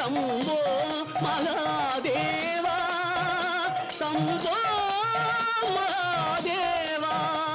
சம்போ மகாதேவா சம்போ மகாதேவா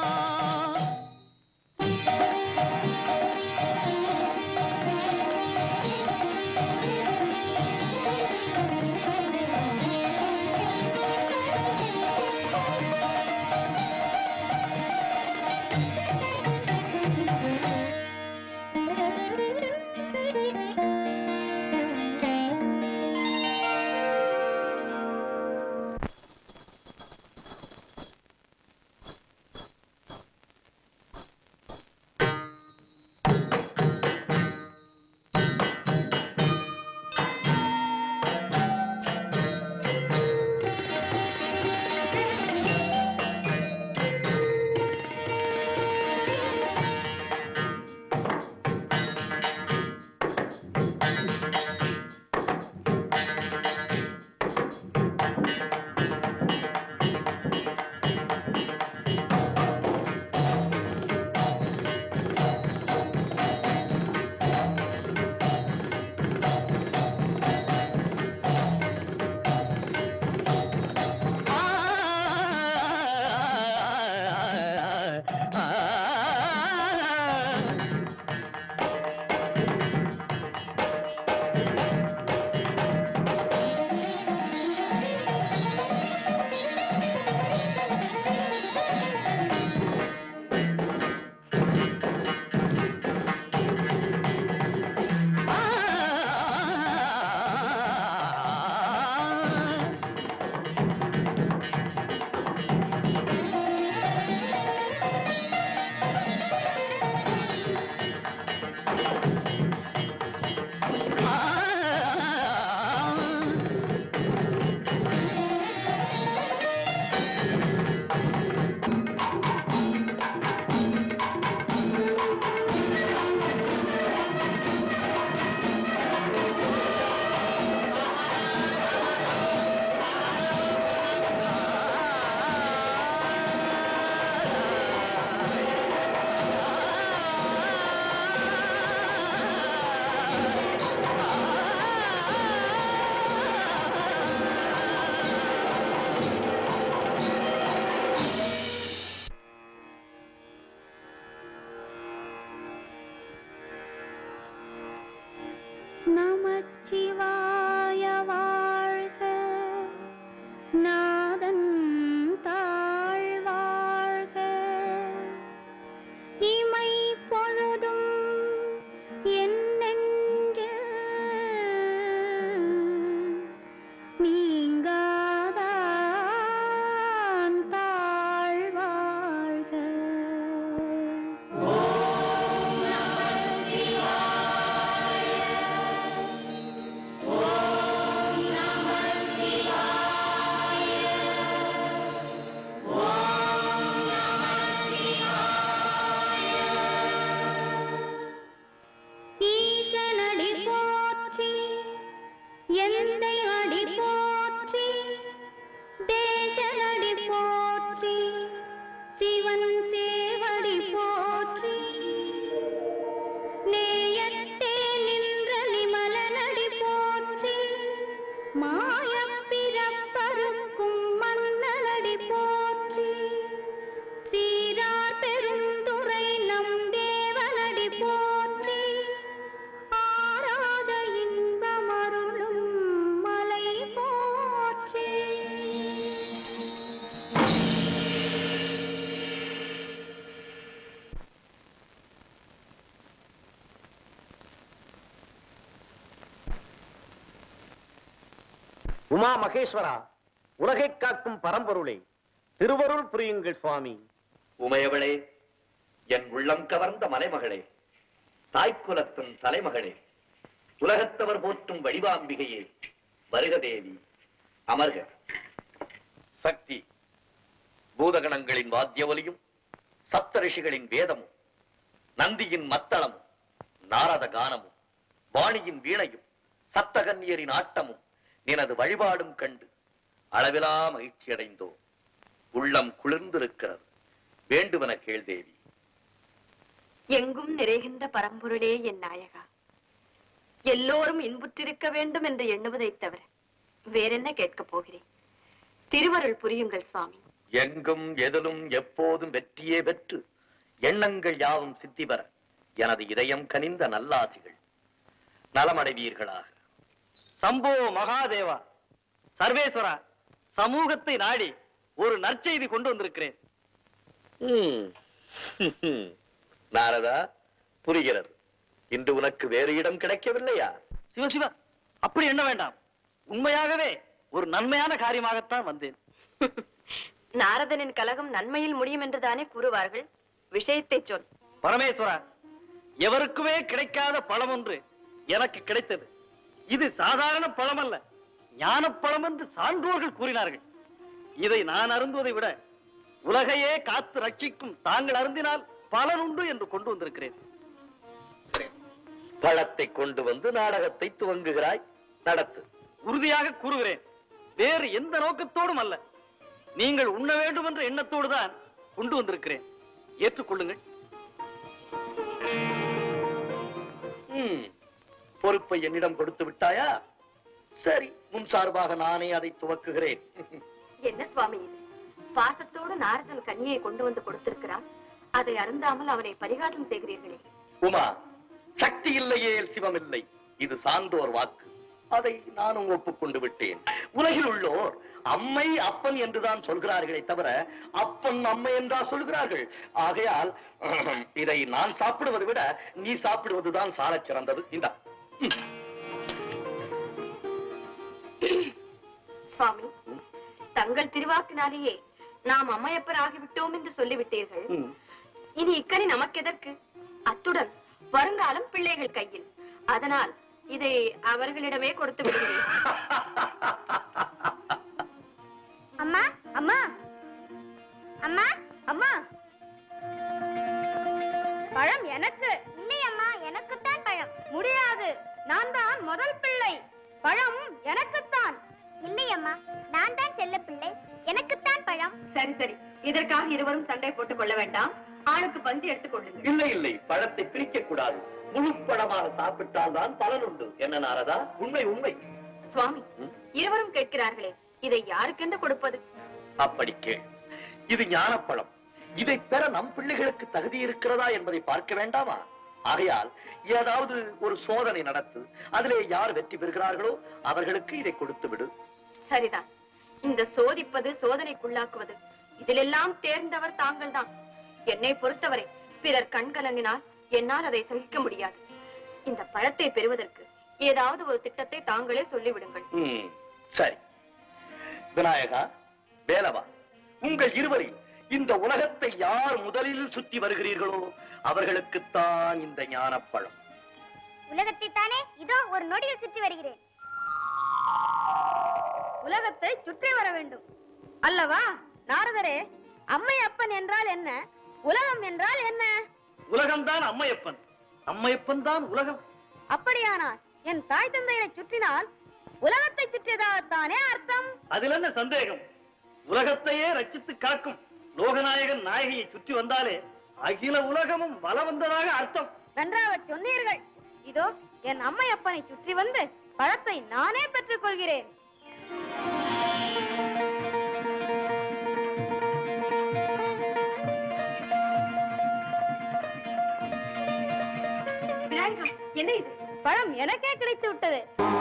நமச்சிவாய வாழ்க நாதன் தாழ் வாழ்க இமை பொழுதும் என் நெஞ்சில் நீங்காதான் தாழ் வாழ்க ஈசனடி போற்றி எந்தை அடி போற்றி தேசனடி போற்றி சிவன் சேவடி போற்றி நேயத்தே நின்ற நிமலனடி போற்றி மாயப் பிறப்பறுக்கும் மன்னனடி போற்றி சீரார் பெருந்துரை நம் தேவனடி போற்றி ஆராத இன்பமருளும் மலை போற்றி உமா மகேஸ்வரா உலகைக் காக்கும் பரம்பொருளே திருவருள் புரியுங்கள் சுவாமி உமையவளே என் உள்ளம் கவர்ந்த மலைமகளே தாய்க்குலத்தின் தலைமகளே உலகத்தவர் போற்றும் வடிவாம்பிகையே வருக தேவி அமர்க சக்தி பூதகணங்களின் வாத்திய ஒலியும் சப்த ரிஷிகளின் வேதமும் நந்தியின் மத்தளமும் நாரத கானமும் வாணியின் வீணையும் சப்தகன்னியரின் ஆட்டமும் நினது வழிபாடும் கண்டு அளவிலா மகிழ்ச்சி அடைந்தோம் உள்ளம் குளிர்ந்திருக்கிறது வேண்டுவன கேள் தேவி எங்கும் நிறைகின்ற பரம்பொருளே என் நாயகா எல்லோரும் இன்புற்றிருக்க வேண்டும் என்று எண்ணுவதைத் தவிர வேறென்ன கேட்கப் போகிறேன் திருவருள் புரியுங்கள் சுவாமி எங்கும் எதிலும் எப்போதும் வெற்றியே பெற்று எண்ணங்கள் யாவும் சித்தி பெற எனது இதயம் கனிந்த நல்லாசிகள் நலமடைவீர்களாக சம்போ மகாதேவா சர்வேஸ்வரா சமூகத்தை நாடி ஒரு நற்செய்தி கொண்டு வந்திருக்கிறேன் ம். நாரதா புரிகிறது இன்று உனக்கு வேறு இடம் கிடைக்கவில்லையா சிவசிவா அப்படி எண்ண வேண்டாம் உண்மையாகவே ஒரு நன்மையான காரியமாகத்தான் வந்தேன் நாரதனின் கலகம் நன்மையில் முடியும் என்றுதானே கூறுவார்கள் விஷயத்தை சொல் பரமேஸ்வரா எவருக்குமே கிடைக்காத பழம் ஒன்று எனக்கு கிடைத்தது இது சாதாரண பழம் அல்ல ஞானப்பழம் என்று சான்றோர்கள் கூறினார்கள் இதை நான் அருந்துவதை விட உலகையே காத்து ரட்சிக்கும் தாங்கள் அருந்தினால் பலனுண்டு என்று கொண்டு வந்திருக்கிறேன் பழத்தை கொண்டு வந்து நாடகத்தை துவங்குகிறாய் நடத்து உறுதியாக கூறுகிறேன் வேறு எந்த நோக்கத்தோடும் அல்ல நீங்கள் உண்ண வேண்டும் என்ற எண்ணத்தோடு தான் கொண்டு வந்திருக்கிறேன் ஏற்றுக்கொள்ளுங்கள் ம். பொறுப்பை என்னிடம் கொடுத்து விட்டாயா சரி முன் சார்பாக நானே அதை துவக்குகிறேன் என்ன சுவாமி இது பாசத்தோடு நாரதன் கன்னியை கொண்டு வந்து கொடுத்திருக்கிறான் அதை அருந்தாமல் அவனை பரிகாரம் செய்கிறீர்களே உமா சக்தி இல்லையே சிவம் இல்லை இது சான்றோர் வாக்கு அதை நானும் ஒப்புக்கொண்டு விட்டேன் உலகில் உள்ளோர் அம்மை அப்பன் என்றுதான் சொல்கிறார்களே தவிர அப்பன் அம்மை என்றா சொல்கிறார்கள் ஆகையால் அஹ், இதை நான் சாப்பிடுவதை விட நீ சாப்பிடுவதுதான் சாலச் சிறந்தது இந்த சுவாமி தங்கள் திருவாக்கினாலேயே நாம் அம்மையப்பர் ஆகிவிட்டோம் என்று சொல்லிவிட்டீர்கள் இனி இக்கனி நமக்கு எதற்கு அத்துடன் வருங்காலம் பிள்ளைகள் கையில் அதனால் இதை அவர்களிடமே கொடுத்து விடுகிறேன் அம்மா அம்மா அம்மா அம்மா பழம் எனக்கு இல்லை அம்மா எனக்குத்தான் பழம் முடியாது நான் தான் முதல் பிள்ளை பழம் எனக்குத்தான் இல்லை அம்மா நான் தான் செல்ல பிள்ளை எனக்குத்தான் பழம் சரி சரி இதற்காக இருவரும் சண்டை போட்டுக் கொள்ள வேண்டாம் ஆளுக்கு பந்து எடுத்துக் கொள்ளுங்கள் இல்லை இல்லை பழத்தை பிரிக்க கூடாது முழு பழமாக சாப்பிட்டால் தான் பலன் உண்டு என்ன நாரதா உண்மை உண்மை சுவாமி ம்? இருவரும் கேட்கிறார்களே இதை யாருக்கென்று கொடுப்பது அப்படி கேள் இது ஞானப்பழம் இதை பெற நம் பிள்ளைகளுக்கு தகுதி இருக்கிறதா என்பதை பார்க்க வேண்டாமா ஆகையால் ஏதாவது ஒரு சோதனை நடத்து அதிலே யார் வெற்றி பெறுகிறார்களோ அவர்களுக்கு இதை கொடுத்து விடு சரிதான் இந்த சோதிப்பது சோதனைக்குள்ளாக்குவது இதிலெல்லாம் தேர்ந்தவர் தாங்கள்தான் என்னை பொறுத்தவரை பிறர் கண்கலங்கினால் என்னால் அதை சகிக்க முடியாது இந்த பழத்தை பெறுவதற்கு ஏதாவது ஒரு திட்டத்தை தாங்களே சொல்லிவிடுங்கள் ம், சரி விநாயகா வேலவா உங்கள் இருவரில் இந்த உலகத்தை யார் முதலில் சுற்றி வருகிறீர்களோ அவர்களுக்குத்தான் இந்த ஞானப்பழம் உலகத்தை தானே இதோ ஒரு நொடியில் சுற்றி வருகிறேன் உலகத்தை சுற்றி வர வேண்டும் அல்லவா நாரதரே அம்மை அப்பன் என்றால் என்ன உலகம் என்றால் என்ன உலகம்தான் அம்மையப்பன் அம்மையப்பன் தான் உலகம் அப்படியானால் என் தாய் தந்தையை சுற்றினால் உலகத்தை சுற்றியதாகத்தானே அர்த்தம் அதில் என்ன சந்தேகம் உலகத்தையே ரட்சித்து காக்கும் லோகநாயகன் நாயகியை சுற்றி வந்தாலே அகில உலகமும் வல வந்ததாக அர்த்தம் நன்றாக சொன்னீர்கள் இதோ என் அம்மை அப்பனை சுற்றி வந்து பழத்தை நானே பெற்றுக் கொள்கிறேன் விநாயகா என்ன இது பழம் எனக்கே கிடைத்து விட்டது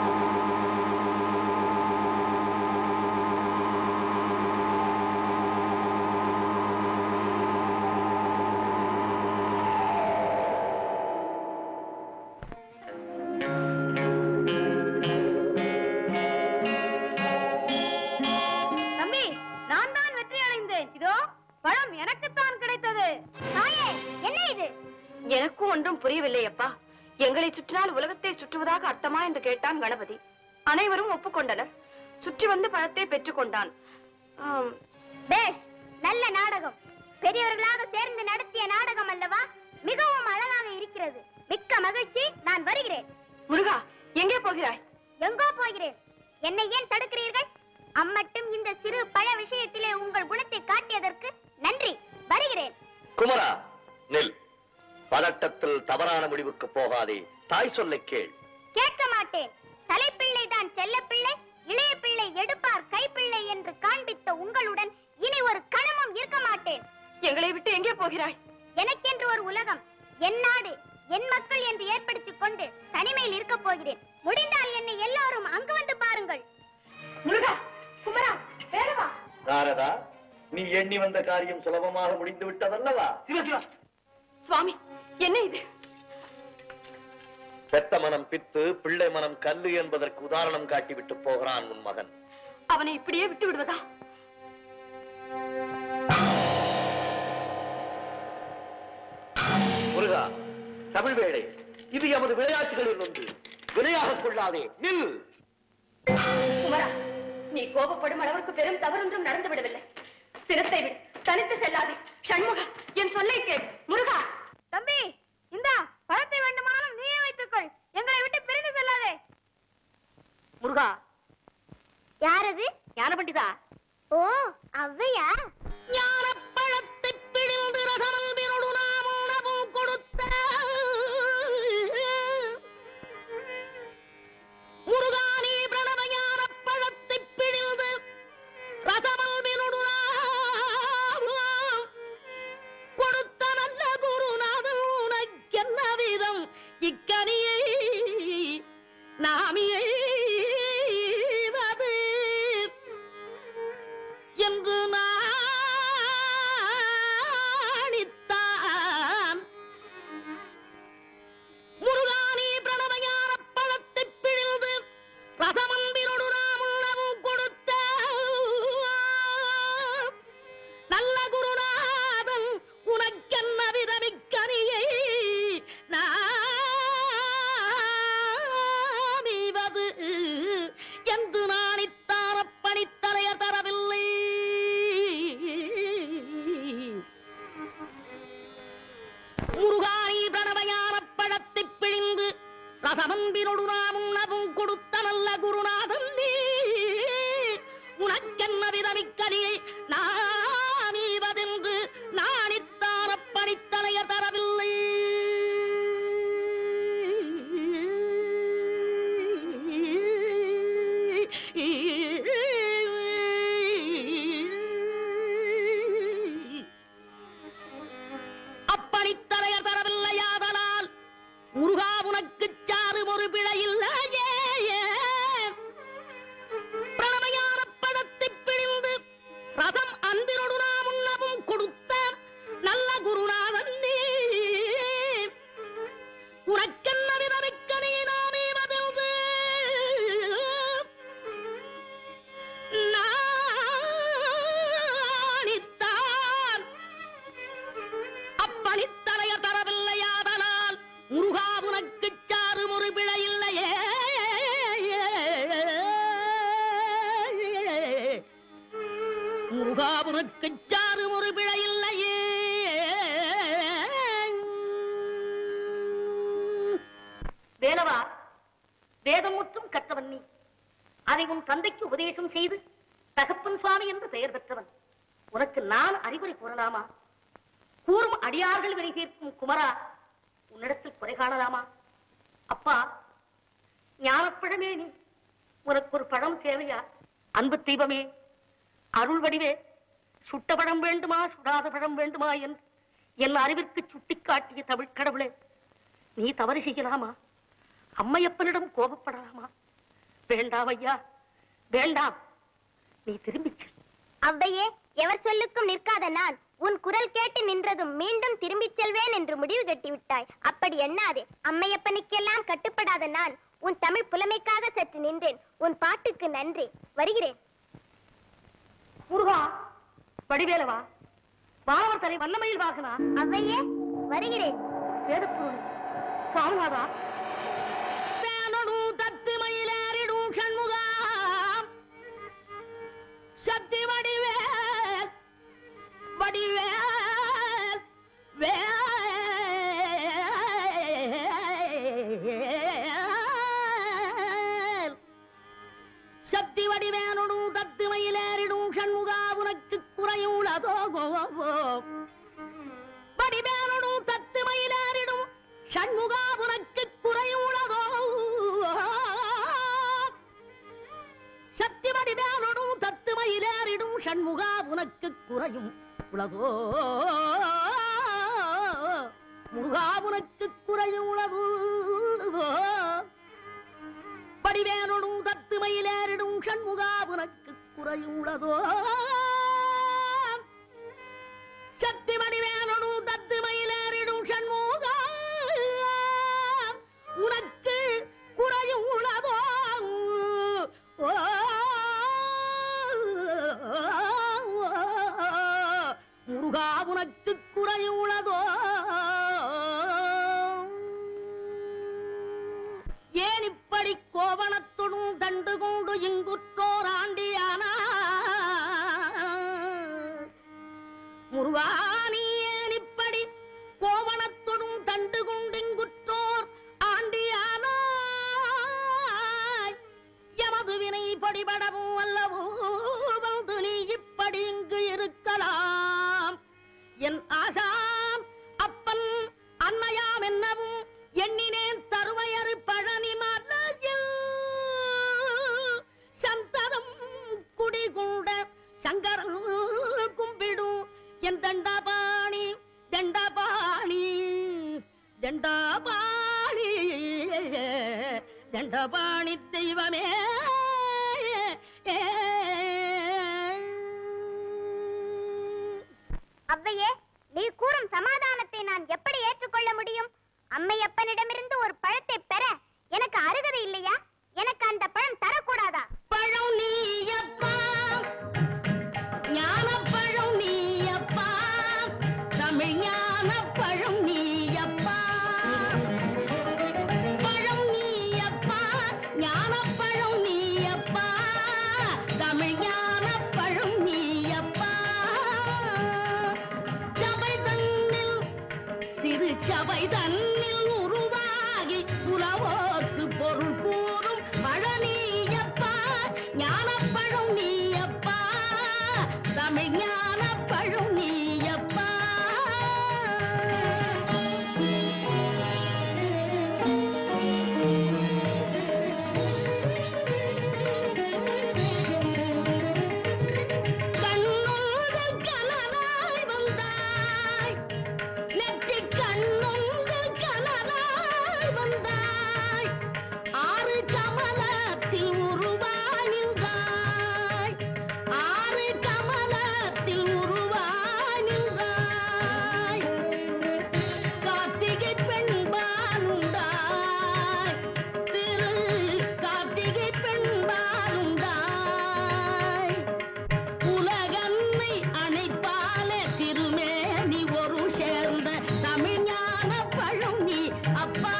தம்பி நான் தான் வெற்றி அடைந்தேன் இதோ பழம் எனக்குத்தான் கிடைத்தது தாயே என்ன இது எனக்கும் ஒன்றும் புரியவில்லை அப்பா எங்களை சுற்றினால் உலகத்தை சுற்றுவதாக அர்த்தமா என்று கேட்டான் கணபதி அனைவரும் ஒப்புக்கொண்டனர் சுற்றி வந்து பழத்தை பெற்றுக் கொண்டான் ஆம், பேஷ் நல்ல நாடகம் பெரியவர்களாக சேர்ந்து நடத்திய நாடகம் அல்லவா மிகவும் அழகாக இருக்கிறது மிக்க மகிழ்ச்சி நான் வருகிறேன் முருகா எங்கே போகிறாய் எங்கோ போகிறேன் என்னை ஏன் தடுக்கிறீர்கள் அம்மட்டும் இந்த சிறு பழ விஷயத்திலே உங்கள் குணத்தை காட்டியதற்கு நன்றி வருகிறேன் குமரா நில் பதட்டத்தில் தவறான முடிவுக்கு போகாதே தாய் சொல்லை கேள் கேட்க மாட்டேன் தலைப்பிள்ளை தான் செல்லப்பிள்ளை இளைய பிள்ளை எடுப்பார் கைப்பிள்ளை என்று காண்பித்த உங்களுடன் இனி ஒரு கணமும் இருக்க மாட்டேன் எங்களை விட்டு எங்கே போகிறாய் எனக்கென்று ஒரு உலகம் என் நாடு என் மக்கள் என்று ஏற்படுத்திக் கொண்டு தனிமையில் இருக்க போகிறேன் முடிந்தால் என்னை எல்லாரும் அங்கு வந்து பாருங்கள் முருகா குமரா வேலவா நாரதா நீ எண்ணி வந்த காரியம் சுலபமாக முடிந்து விட்டதல்லவா சிவ சிவா சுவாமி என்ன இது பெத்த மனம் பித்து பிள்ளை மனம் கல்லு என்பதற்கு உதாரணம் காட்டிவிட்டு போகிறான் உன் மகன் அவனை இப்படியே விட்டு விடுவதா முருகா தமிழ் வேளை இது எமது விளையாட்டுகளில் ஒன்று வினையாக கொள்ளாதே நில் குமரா நீ கோபப்படும் அளவிற்கு பெரும் தவறொன்றும் நடந்து விடவில்லை சிரத்தை விடு தனித்து செல்லாதே சண்முகா என் சொல்லை கேள் முருகா தம்பி இந்தா பழத்தை வேண்டுமானாலும் நீயே வைத்துக்கொள் எங்களை விட்டு பிரிந்து செல்லாதே முருகா யாரது ஞான பண்டிதா ஓ அவ்வையா ஞானப்பழத்தை பிழிந்து ரசமல்பினொடு நாம் உணவும் கொடுத்த முருகானி பிரணவ ஞானப்பழத்தை பிழிந்து ரசமல்பினொடு நாம் கொடுத்த நல்ல குருநாதன் உனக்கென்ன விதம் இக்கனியை நாமியை என்று நாணித்தான் முருகானி பிரணவஞான பழத்தை பிழிந்து ரசமந்திரொடு நாம் உணவும் கொடுத்த நல்ல குருநாதன் உனக்கென்ன விதமிக்கனியை நாமிவது என்று நாணித்தார பணித்தலைய தரவில்லை முருகானி பிரணவயான பழத்தை பிழிந்து ரசமன்பினொடு நாம் உணவும் கொடுத்த நல்ல குருநாதன் நீ உனக்கென்ன விதமிக்கனியை நாமீவதென்று நாணித்தார பணித்தலைய தரவில்லை அப்படித்தலையர் தரவில்லையாதலால் முருகா உனக்குச் சாறு ஒரு பிழையில்லையே பிரணமையான படத்தை பிழிந்து ரசம் அன்பினொடு நாம் உண்ணவும் கொடுத்த நல்ல குருநாதன் நீ உனக்கென்ன விதமிக்க நீ நாமே வதல்து நாணித்தான் அப்பணித்தலைய தரவில்லையாதலால் முருகா உனக்குச் சாறு ஒரு பிழையில்லையே முருகா உனக்குச் சாறு ஒரு பிழையில்லையே வேலவா வேதம் முற்றும் கற்றவன் நீ அதை உன் தந்தைக்கு உபதேசம் செய்து தகப்பன் சுவாமி என்று பெயர் பெற்றவன் உனக்கு நான் அறிவுரை கூறலாமா கூறும் அடியார்கள் வினை தீர்க்கும் குமரா உன்னிடத்தில் குறை காணலாமா அப்பா ஞானப்பழமே நீ உனக்கு ஒரு பழம் தேவையா அன்பு தீபமே அருள் வடிவே சுட்ட பழம் வேண்டுமா சுடாத பழம் வேண்டுமா என்று என் அறிவிற்கு சுட்டிக்காட்டிய தமிழ் கடவுளே நீ தவறு செய்யலாமா அம்மையப்பனிடம் கோபப்படலாமா வேண்டாம் ஐயா வேண்டாம் நீ திரும்பிச் செல் அவ்வையே எவர் சொல்லுக்கும் நிற்காத நான் உன் குரல் கேட்டு நின்றதும் மீண்டும் திரும்பிச் செல்வேன் என்று முடிவு கட்டிவிட்டாய் அப்படி எண்ணாதே அம்மையப்பனுக்கெல்லாம் கட்டுப்படாத நான் உன் தமிழ் புலமைக்காக சற்று நின்றேன் உன் பாட்டுக்கு நன்றி வருகிறேன் முருகா வடிவேலவா வானவர் தலை வண்ணமயில் வாகனா அவ்வையே வருகிறேன் வேதப்பொருள் சுவாமிநாதா வேணனு தத்து மயிலேறிடும் சண்முகா சக்தி வடிவேல் வடிவேல் வேல் சக்தி வடிவேனொடு தத்து மயிலேறிடும் சண்முகா உனக்கு குறையுள்ளதோ வடிவேனொடு தத்து மயிலேறிடும் சண்முகா உனக்கு குறை முருகா உனக்கு குறையும் உலகோ முருகா உனக்கு குறையும் உலகோ படிவேனுடும் தத்து மயிலேறிடும் ஷண்முகா உனக்கு குறையும் உலகோ சக்தி வடிவேனுடும் தத்து மயிலேறிடும் ஷண்முகா உனக்கு குறையும் உளதோ ஓ, முருகா உனக்கு குறையும் உளதோ ஏன் இப்படி கோவணத்துடன் தண்டு கொண்டு இங்குற்றோர் ஆண்டியானா முருகா நீ ஏன் இப்படி கோவணத்துடன் தண்டு கொண்டு இங்குற்றோர் ஆண்டியானாய் எமது வினை படிபடவும் அல்லவோ வந்து நீ இப்படி இங்கு இருக்கலாம் என் ஆசாம் அப்பன் அன்னையாம் என்னவும் எண்ணினேன் தருவையறு பழனி மலையில் சந்ததம் குடிகூட சங்கரன் கும்பிடும் என் தண்டபாணி தண்டபாணி தண்டபாணி தண்டபாணி தெய்வமே அவ்வையே நீ கூறும் சமாதானத்தை நான் எப்படி ஏற்றுக்கொள்ள முடியும் அம்மையப்பனிடமிருந்து ஒரு பழத்தை பெற எனக்கு அருகதை இல்லையா எனக்கு அந்த பழம் தரக்கூடாதா பழம் நீயப்பா ஞானப்பழம் நீயப்பா தமிழ் ஞானப்பழம் நீயப்பா பழம் நீயப்பா ஞானப்பழம் நீயப்பா தமிழ் ஞானப்பழம் நீயப்பா சபை தன்னில் திருச்சபை தன்னில் உருவாகி உலவோர்க்கு பொருள் கூறும் பழனியப்பா ஞானப்பழம் நீயப்பா தமிழ் ஞானப்பழம் நீயப்பா கண்ணுங்கள் கனலாய் வந்தாய் நெற்றி கண்ணுங்கள் கனலாய் வந்தாய் ஆறு கமலத்தில் உருவானின்றாய் ஆறு கமலத்தில் உருவானின்றாய் கார்த்திகை பெண்பாலுண்டாய் திரு கார்த்திகை பெண்பாலுண்டாய் உலகன்னை அணைப்பால திருமேனி ஒரு சேர்ந்த தமிழ்ஞான பழம் நீ அப்பா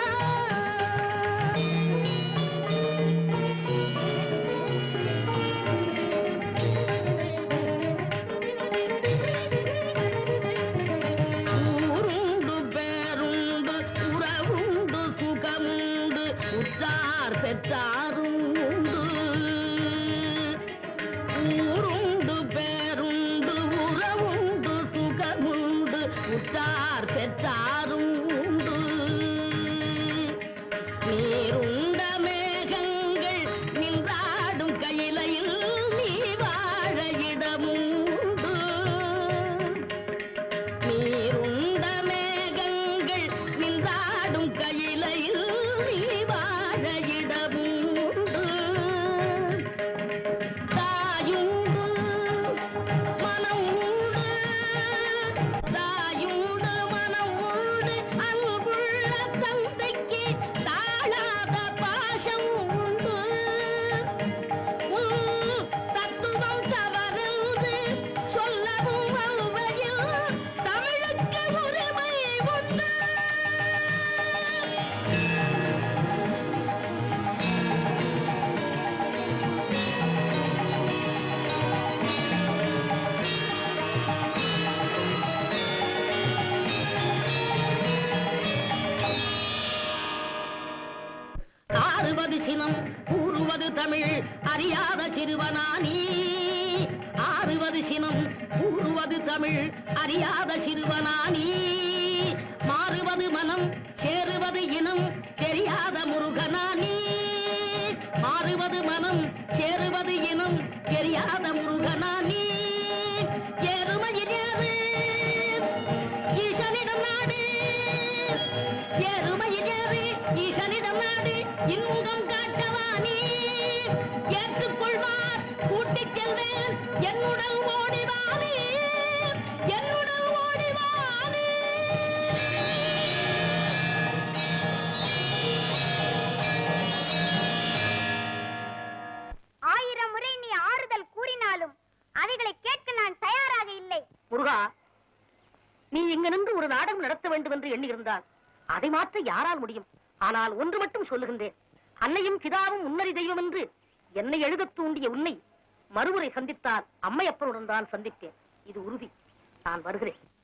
ஊருண்டு பேருண்டு உறவுண்டு சுகமுண்டு உற்றார் பெற்றாரும் உண்டு ஊருண்டு பேருண்டு உறவுண்டு சுகமுண்டு உற்றார் பெற்றாரும் உண்டு நீருண்ட மேகங்கள் நின்றாடும் கையிலையில் நீ வாழ இடமும் உண்டு நீருண்ட மேகங்கள் நின்றாடும் கையிலையில் நீ வாழ இடமும் உண்டு தாயுண்டு மனம் உண்டு தாயுண்டு மனம் உண்டு அன்புள்ள தந்தைக்கு தாழாத பாசம் உண்டு உன் தத்துவம் தவறென்று சொல்லவும் அவ்வையில் தமிழுக்கு உரிமை உண்டு ஆறுவது சினம் கூறுவது தமிழ் அறியாத சிறுவனானி ஆறுவது சினம் கூறுவது தமிழ் அறியாத சிறுவனானி மாறுவது மனம் சேருவது இனம் தெரியாத முருகனானி மா மாறுவது மனம் சேருவது இனம் தெரியாத முருகனா நீ எருமையில் ஏறு ஈசனிடம் நாடு எருமையில் ஏறு ஈசனிடம் நாடு இன்பம் காட்டவா நீ ஏற்றுக்கொள்வார் கூட்டிச் செல்வேன் என்னுடன் ஓடிவானே என்னுடன் ஓடிவானே ஆயிரம் முறை நீ ஆறுதல் கூறினாலும் அவைகளை கேட்க நான் தயாராக இல்லை முருகா நீ இங்க நின்று ஒரு நாடகம் நடத்த வேண்டும் என்று எண்ணியிருந்தால் அதை மாற்ற யாரால் முடியும் ஆனால் ஒன்று மட்டும் சொல்லுகின்றேன் அன்னையும் பிதாவும் முன்னறி தெய்வம் என்று என்னை எழுதத் தூண்டிய உன்னை மறுமுறை சந்தித்தால் அம்மையப்பனுடன் தான் சந்திப்பேன் இது உறுதி நான் வருகிறேன்